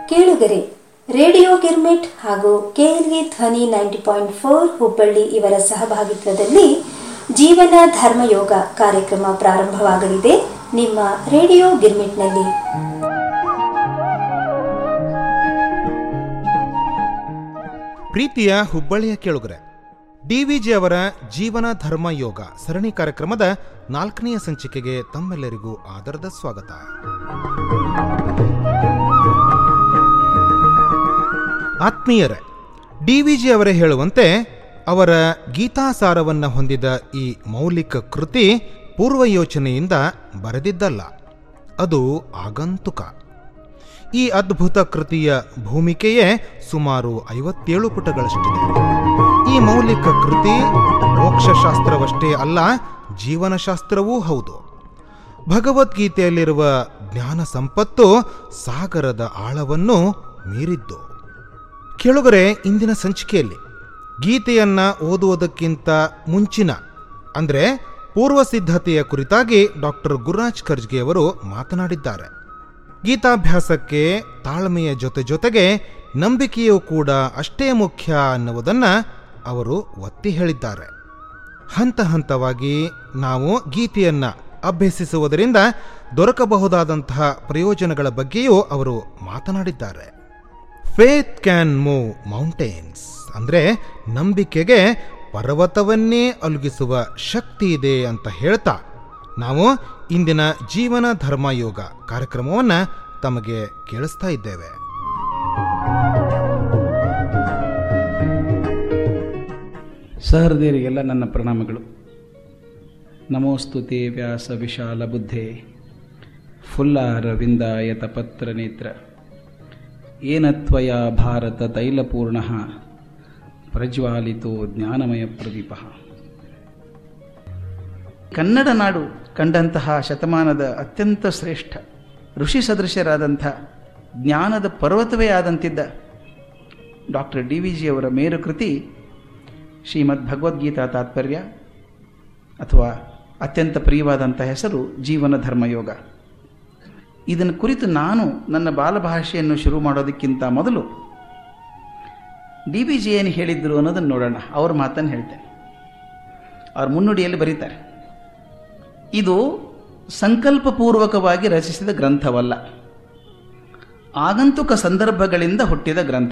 ಕೇಳುಗರೆ ರೇಡಿಯೋ ಗಿರ್ಮಿಟ್ ಹಾಗೂ ಕೆಎಲ್ವಿ ಧ್ವನಿ ನೈಂಟಿ ಪಾಯಿಂಟ್ ಫೋರ್ ಹುಬ್ಬಳ್ಳಿ ಇವರ ಸಹಭಾಗಿತ್ವದಲ್ಲಿ ಜೀವನ ಧರ್ಮಯೋಗ ಕಾರ್ಯಕ್ರಮ ಪ್ರಾರಂಭವಾಗಲಿದೆ ನಿಮ್ಮ ರೇಡಿಯೋ ಗಿರ್ಮಿಟ್ನಲ್ಲಿ ಪ್ರೀತಿಯ ಹುಬ್ಬಳ್ಳಿಯ ಕೇಳುಗರೆ ಡಿವಿಜಿ ಅವರ ಜೀವನ ಧರ್ಮ ಯೋಗ ಸರಣಿ ಕಾರ್ಯಕ್ರಮದ ನಾಲ್ಕನೆಯ ಸಂಚಿಕೆಗೆ ತಮ್ಮೆಲ್ಲರಿಗೂ ಆದರದ ಸ್ವಾಗತ ಆತ್ಮೀಯರೇ ಡಿವಿಜಿ ಅವರೇ ಹೇಳುವಂತೆ ಅವರ ಗೀತಾಸಾರವನ್ನು ಹೊಂದಿದ ಈ ಮೌಲಿಕ ಕೃತಿ ಪೂರ್ವಯೋಚನೆಯಿಂದ ಬರೆದಿದ್ದಲ್ಲ ಅದು ಆಗಂತುಕ ಈ ಅದ್ಭುತ ಕೃತಿಯ ಭೂಮಿಕೆಯೇ ಸುಮಾರು ಐವತ್ತೇಳು ಪುಟಗಳಷ್ಟಿದೆ ಈ ಮೌಲಿಕ ಕೃತಿ ಮೋಕ್ಷಶಾಸ್ತ್ರವಷ್ಟೇ ಅಲ್ಲ ಜೀವನಶಾಸ್ತ್ರವೂ ಹೌದು ಭಗವದ್ಗೀತೆಯಲ್ಲಿರುವ ಜ್ಞಾನ ಸಂಪತ್ತು ಸಾಗರದ ಆಳವನ್ನು ಮೀರಿದ್ದು ಕೇಳುಗರೆ ಇಂದಿನ ಸಂಚಿಕೆಯಲ್ಲಿ ಗೀತೆಯನ್ನ ಓದುವುದಕ್ಕಿಂತ ಮುಂಚಿನ ಅಂದರೆ ಪೂರ್ವ ಸಿದ್ಧತೆಯ ಕುರಿತಾಗಿ ಡಾಕ್ಟರ್ ಗುರುರಾಜ್ ಖರ್ಜ್ಗೆ ಅವರು ಮಾತನಾಡಿದ್ದಾರೆ ಗೀತಾಭ್ಯಾಸಕ್ಕೆ ತಾಳ್ಮೆಯ ಜೊತೆ ಜೊತೆಗೆ ನಂಬಿಕೆಯೂ ಕೂಡ ಅಷ್ಟೇ ಮುಖ್ಯ ಅನ್ನುವುದನ್ನು ಅವರು ಒತ್ತಿ ಹೇಳಿದ್ದಾರೆ ಹಂತ ಹಂತವಾಗಿ ನಾವು ಗೀತೆಯನ್ನ ಅಭ್ಯಸಿಸುವುದರಿಂದ ದೊರಕಬಹುದಾದಂತಹ ಪ್ರಯೋಜನಗಳ ಬಗ್ಗೆಯೂ ಅವರು ಮಾತನಾಡಿದ್ದಾರೆ ಫೇತ್ ಕ್ಯಾನ್ ಮೂವ್ ಮೌಂಟೇನ್ಸ್ ಅಂದರೆ ನಂಬಿಕೆಗೆ ಪರ್ವತವನ್ನೇ ಅಲುಗಿಸುವ ಶಕ್ತಿ ಇದೆ ಅಂತ ಹೇಳ್ತಾ ನಾವು ಇಂದಿನ ಜೀವನ ಧರ್ಮ ಯೋಗ ಕಾರ್ಯಕ್ರಮವನ್ನು ತಮಗೆ ಕೇಳಿಸ್ತಾ ಇದ್ದೇವೆ ಸಹೃದಯರಿಗೆಲ್ಲ ನನ್ನ ಪ್ರಣಾಮಗಳು ನಮೋಸ್ತುತೆ ವ್ಯಾಸ ವಿಶಾಲ ಬುದ್ಧೆ ಫುಲ್ಲಾರವಿಂದಾಯತ ಪತ್ರ ನೇತ್ರ ಏನತ್ವಯ ಭಾರತ ತೈಲಪೂರ್ಣ ಪ್ರಜ್ವಾಲಿತೋ ಜ್ಞಾನಮಯ ಪ್ರದೀಪ ಕನ್ನಡ ನಾಡು ಕಂಡಂತಹ ಶತಮಾನದ ಅತ್ಯಂತ ಶ್ರೇಷ್ಠ ಋಷಿ ಸದೃಶರಾದಂಥ ಜ್ಞಾನದ ಪರ್ವತವೇ ಆದಂತಿದ್ದ ಡಾಕ್ಟರ್ ಡಿ ವಿ ಜಿಯವರ ಮೇರು ಕೃತಿ ಶ್ರೀಮದ್ ಭಗವದ್ಗೀತಾ ತಾತ್ಪರ್ಯ ಅಥವಾ ಅತ್ಯಂತ ಪ್ರಿಯವಾದಂಥ ಹೆಸರು ಜೀವನ ಧರ್ಮಯೋಗ ಇದನ್ನು ಕುರಿತು ನಾನು ನನ್ನ ಬಾಲಭಾಷೆಯನ್ನು ಶುರು ಮಾಡೋದಕ್ಕಿಂತ ಮೊದಲು ಡಿ ಬಿ ಜಿ ಏನು ಹೇಳಿದ್ರು ಅನ್ನೋದನ್ನು ನೋಡೋಣ ಅವ್ರ ಮಾತನ್ನು ಹೇಳ್ತೇನೆ ಅವ್ರ ಮುನ್ನುಡಿಯಲ್ಲಿ ಬರೀತಾರೆ ಇದು ಸಂಕಲ್ಪಪೂರ್ವಕವಾಗಿ ರಚಿಸಿದ ಗ್ರಂಥವಲ್ಲ ಆಗಂತುಕ ಸಂದರ್ಭಗಳಿಂದ ಹುಟ್ಟಿದ ಗ್ರಂಥ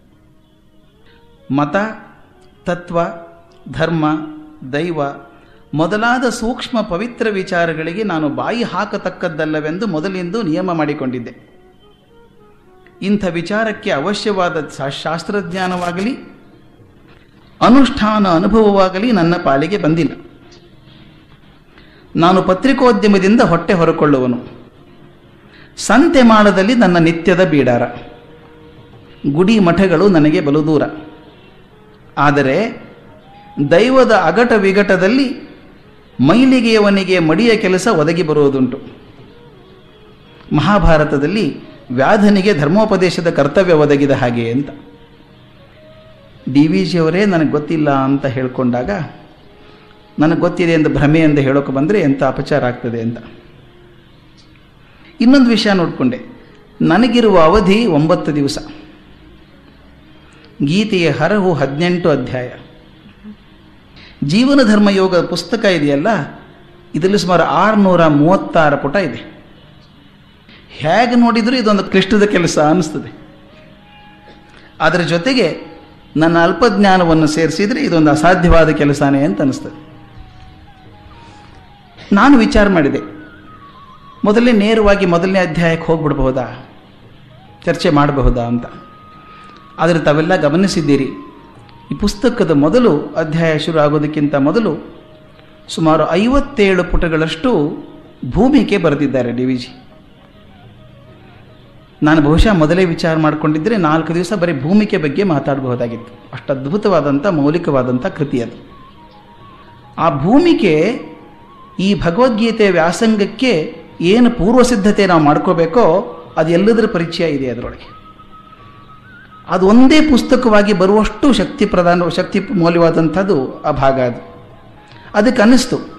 ಮತ ತತ್ವ ಧರ್ಮ ದೈವ ಮೊದಲಾದ ಸೂಕ್ಷ್ಮ ಪವಿತ್ರ ವಿಚಾರಗಳಿಗೆ ನಾನು ಬಾಯಿ ಹಾಕತಕ್ಕದ್ದಲ್ಲವೆಂದು ಮೊದಲಿಂದು ನಿಯಮ ಮಾಡಿಕೊಂಡಿದ್ದೆ ಇಂಥ ವಿಚಾರಕ್ಕೆ ಅವಶ್ಯವಾದ ಶಾಸ್ತ್ರಜ್ಞಾನವಾಗಲಿ ಅನುಷ್ಠಾನ ಅನುಭವವಾಗಲಿ ನನ್ನ ಪಾಲಿಗೆ ಬಂದಿಲ್ಲ ನಾನು ಪತ್ರಿಕೋದ್ಯಮದಿಂದ ಹೊಟ್ಟೆ ಹೊರಕೊಳ್ಳುವನು ಸಂತೆ ಮಾಡದಲ್ಲಿ ನನ್ನ ನಿತ್ಯದ ಬೀಡಾರ ಗುಡಿ ಮಠಗಳು ನನಗೆ ಬಲು ದೂರ ಆದರೆ ದೈವದ ಅಗಟ ವಿಗಟದಲ್ಲಿ ಮೈಲಿಗೆಯವನಿಗೆ ಮಡಿಯ ಕೆಲಸ ಒದಗಿ ಬರುವುದುಂಟು ಮಹಾಭಾರತದಲ್ಲಿ ವ್ಯಾಧನಿಗೆ ಧರ್ಮೋಪದೇಶದ ಕರ್ತವ್ಯ ಒದಗಿದ ಹಾಗೆ ಅಂತ ಡಿ ವಿ ಜಿಯವರೇ ನನಗೆ ಗೊತ್ತಿಲ್ಲ ಅಂತ ಹೇಳ್ಕೊಂಡಾಗ ನನಗೆ ಗೊತ್ತಿದೆ ಎಂದು ಭ್ರಮೆ ಎಂದು ಹೇಳೋಕೆ ಬಂದರೆ ಎಂಥ ಅಪಚಾರ ಆಗ್ತದೆ ಅಂತ ಇನ್ನೊಂದು ವಿಷಯ ನೋಡಿಕೊಂಡೆ ನನಗಿರುವ ಅವಧಿ ಒಂಬತ್ತು ದಿವಸ ಗೀತೆಯ ಹರಹು ಹದಿನೆಂಟು ಅಧ್ಯಾಯ ಜೀವನ ಧರ್ಮಯೋಗ ಪುಸ್ತಕ ಇದೆಯಲ್ಲ ಇದರಲ್ಲಿ ಸುಮಾರು ಆರುನೂರ ಮೂವತ್ತಾರು ಪುಟ ಇದೆ ಹೇಗೆ ನೋಡಿದರೂ ಇದೊಂದು ಕ್ಲಿಷ್ಟದ ಕೆಲಸ ಅನ್ನಿಸ್ತದೆ ಅದರ ಜೊತೆಗೆ ನನ್ನ ಅಲ್ಪಜ್ಞಾನವನ್ನು ಸೇರಿಸಿದರೆ ಇದೊಂದು ಅಸಾಧ್ಯವಾದ ಕೆಲಸನೇ ಅಂತ ಅನಿಸ್ತದೆ ನಾನು ವಿಚಾರ ಮಾಡಿದೆ ಮೊದಲನೇ ನೇರವಾಗಿ ಮೊದಲನೇ ಅಧ್ಯಾಯಕ್ಕೆ ಹೋಗ್ಬಿಡ್ಬಹುದಾ ಚರ್ಚೆ ಮಾಡಬಹುದಾ ಅಂತ ಆದರೆ ತಾವೆಲ್ಲ ಗಮನಿಸಿದ್ದೀರಿ ಈ ಪುಸ್ತಕದ ಮೊದಲು ಅಧ್ಯಾಯ ಶುರು ಆಗೋದಕ್ಕಿಂತ ಮೊದಲು ಸುಮಾರು ಐವತ್ತೇಳು ಪುಟಗಳಷ್ಟು ಭೂಮಿಕೆ ಬರೆದಿದ್ದಾರೆ ಡಿ ವಿ ಜಿ ನಾನು ಬಹುಶಃ ಮೊದಲೇ ವಿಚಾರ ಮಾಡಿಕೊಂಡಿದ್ದರೆ ನಾಲ್ಕು ದಿವಸ ಬರೀ ಭೂಮಿಕೆ ಬಗ್ಗೆ ಮಾತಾಡಬಹುದಾಗಿತ್ತು ಅಷ್ಟು ಅದ್ಭುತವಾದಂಥ ಮೌಲಿಕವಾದಂಥ ಕೃತಿ ಅದು ಆ ಭೂಮಿಕೆ ಈ ಭಗವದ್ಗೀತೆ ವ್ಯಾಸಂಗಕ್ಕೆ ಏನು ಪೂರ್ವ ಸಿದ್ಧತೆ ನಾವು ಮಾಡ್ಕೋಬೇಕೋ ಅದು ಎಲ್ಲದರ ಪರಿಚಯ ಇದೆ ಅದರೊಳಗೆ ಅದು ಒಂದೇ ಪುಸ್ತಕವಾಗಿ ಬರುವಷ್ಟು ಶಕ್ತಿ ಪ್ರಧಾನ ಶಕ್ತಿ ಮೌಲ್ಯವಾದಂಥದ್ದು ಆ ಭಾಗ ಅದು ಅದಕ್ಕೆ ಅನ್ನಿಸ್ತು